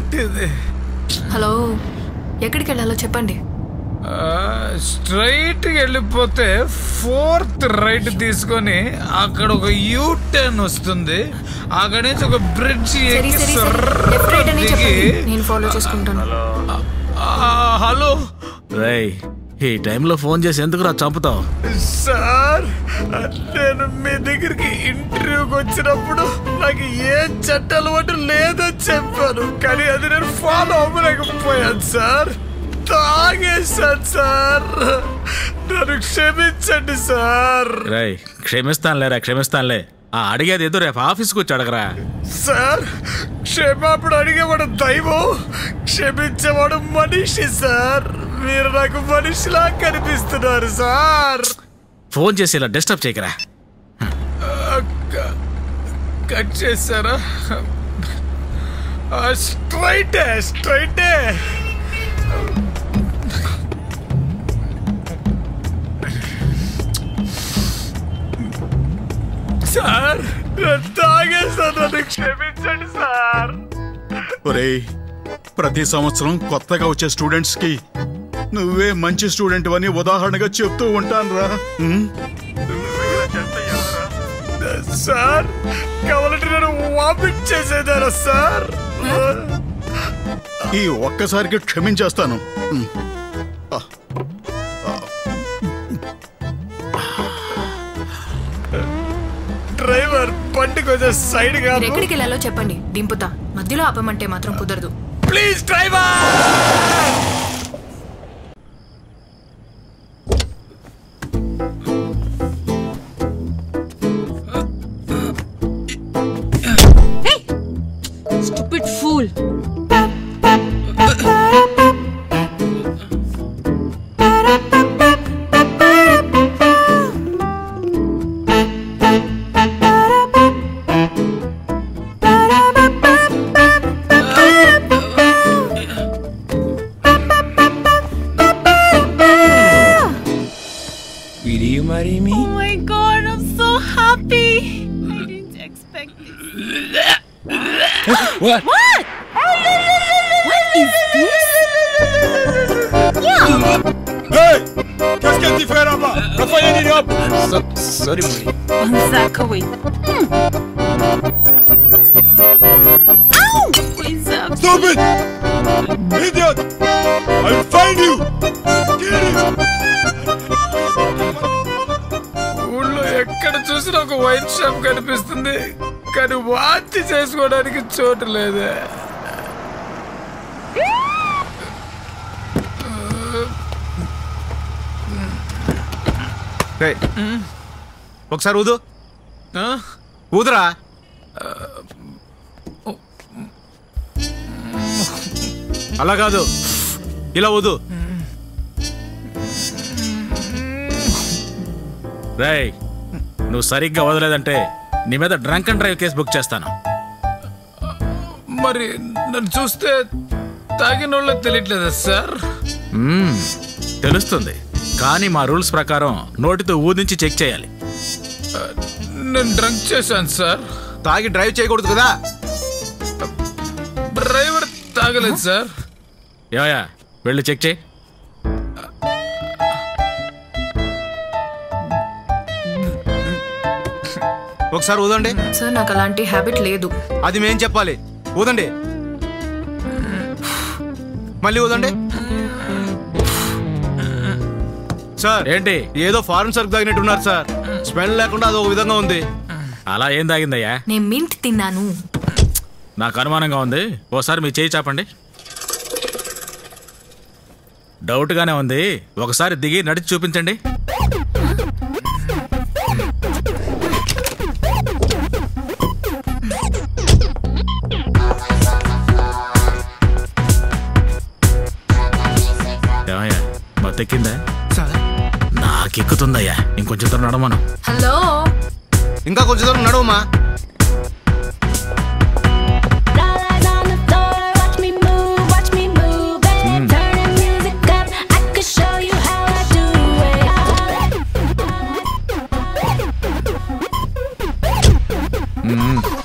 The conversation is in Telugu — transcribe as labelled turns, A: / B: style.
A: ఏంటిది
B: హలో ఎక్కడికి వెళ్ళాలో చెప్పండి
A: స్ట్రైట్ వెళ్ళిపోతే ఫోర్త్ రైట్ తీసుకొని అక్కడ ఒక యూ టర్న్ వస్తుంది అక్కడి నుంచి ఒక బ్రిడ్జ్
B: సరే
A: ఎక్కి
B: సరే సరే
A: సర్రని
B: లెఫ్ట్ రైట్ అని
A: దిగి
B: చెప్పండి నేను ఫాలో చేసుకుంటాను
A: ఆ, హలో
C: రేయ్ ఈ టైంలో ఫోన్ చేసి ఎందుకు రా చంపుతావు
A: సార్ నేను మీ దగ్గరికి ఇంటర్వ్యూకి వచ్చినప్పుడు నాకు ఏ చట్ట అలవాటు లేదని చెప్పాను కానీ అది నేను ఫాలో అవ్వలేకపోయాను సార్ తాగేశాను సార్ నన్ను క్షమించండి సార్
C: రేయ్ క్షమిస్తానులేరా క్షమిస్తానులే ఆ అడిగేది ఏదో రేపు ఆఫీస్కి వచ్చి అడగరా
A: సార్ క్షమాపణ అడిగేవాడు దైవం క్షమించేవాడు మనిషి సార్ మీరు నాకు మనిషిలా కనిపిస్తున్నారు సార్
C: ఫోన్ చేసి ఇలా డిస్టర్బ్ చేయకరా
A: కట్ చేశారా స్ట్రైటే స్ట్రైటే సార్ నేను తాగేశాను నన్ను క్షమించండి సార్
D: ఒరేయ్ ప్రతి సంవత్సరం కొత్తగా వచ్చే స్టూడెంట్స్ కి నువ్వే మంచి స్టూడెంట్ అని ఉదాహరణగా చెప్తూ ఉంటాను రా
A: సార్ కావాలంటే నేను వామిట్ చేసేదారా సార్
D: ఈ ఒక్కసారికి క్షమించేస్తాను ఉమ్.
A: డ్రైవర్ బండి కొంచెం సైడ్ గా
B: మీరు ఎక్కడికి వెళ్ళాలో చెప్పండి దింపుతా మధ్యలో ఆపమంటే మాత్రం కుదరదు
A: please driver
E: Stupid fool.
F: Will you marry me?
E: Oh my god, I'm so happy. I didn't expect this.
F: What?
E: What? What is this? Yeah.
F: Hey! Qu'est-ce que tu fais là-bas Rafael Diop Sorry, boy.
E: One sack away. Hmm. Ow! Please, uh,
F: Stop it! Idiot! I'll find you! Get him!
A: ఊళ్ళో ఎక్కడ చూసినా ఒక వైన్ షాప్ కనిపిస్తుంది కానీ వాచి చేసుకోవడానికి చోటు లేదు
G: రేయ్, ఒకసారి ఊదు
A: ఆ?
G: ఊదురా అలా కాదు ఇలా ఊదు
C: రేయ్ నువ్వు సరిగ్గా వదలేదంటే నీ మీద drunk and drive case book చేస్తాను
A: మరి నన్ను చూస్తే తాగిన వాళ్ళ తెలియట్లేదా సార్
C: మ్మ్, తెలుస్తుంది కానీ మా రూల్స్ ప్రకారం నోటితో ఊదించి చెక్ చేయాలి
A: నేను డ్రంక్ చేశాను సార్
G: తాగి డ్రైవ్ చేయకూడదు కదా
A: డ్రైవర్ తాగలేదు సార్
C: ఏమయ్యా వెళ్ళి చెక్ చేయి
G: ఒకసారి ఊదండి
B: సార్ నాకు అలాంటి హ్యాబిట్ లేదు
G: అది మేం చెప్పాలి ఊదండి మళ్ళీ ఊదండి సార్
C: ఏంటి
G: ఏదో ఫారెన్ సరుకు తాగినట్టున్నారు సార్ స్మెల్ లేకుండా అది ఒక విధంగా ఉంది
C: అలా ఏం తాగిందయ్యా
B: నేను మింట్ తిన్నాను
C: నాకు అనుమానంగా ఉంది ఓసారి మీ చేయి చాపండి డౌట్గానే ఉంది ఒకసారి దిగి నడిచి చూపించండి ఏమయ్యా మత్తెక్కిందా నాకెక్కుతుందయ్యా ఇంకొంచెం దూరం నడమను
B: హలో
G: ఇంకా కొంచెం దూరం నడవమ్మా
H: Dollars on the floor, watch me move, watch me move, babe. Turn the music up, I could show you how I do it.
C: Hmm.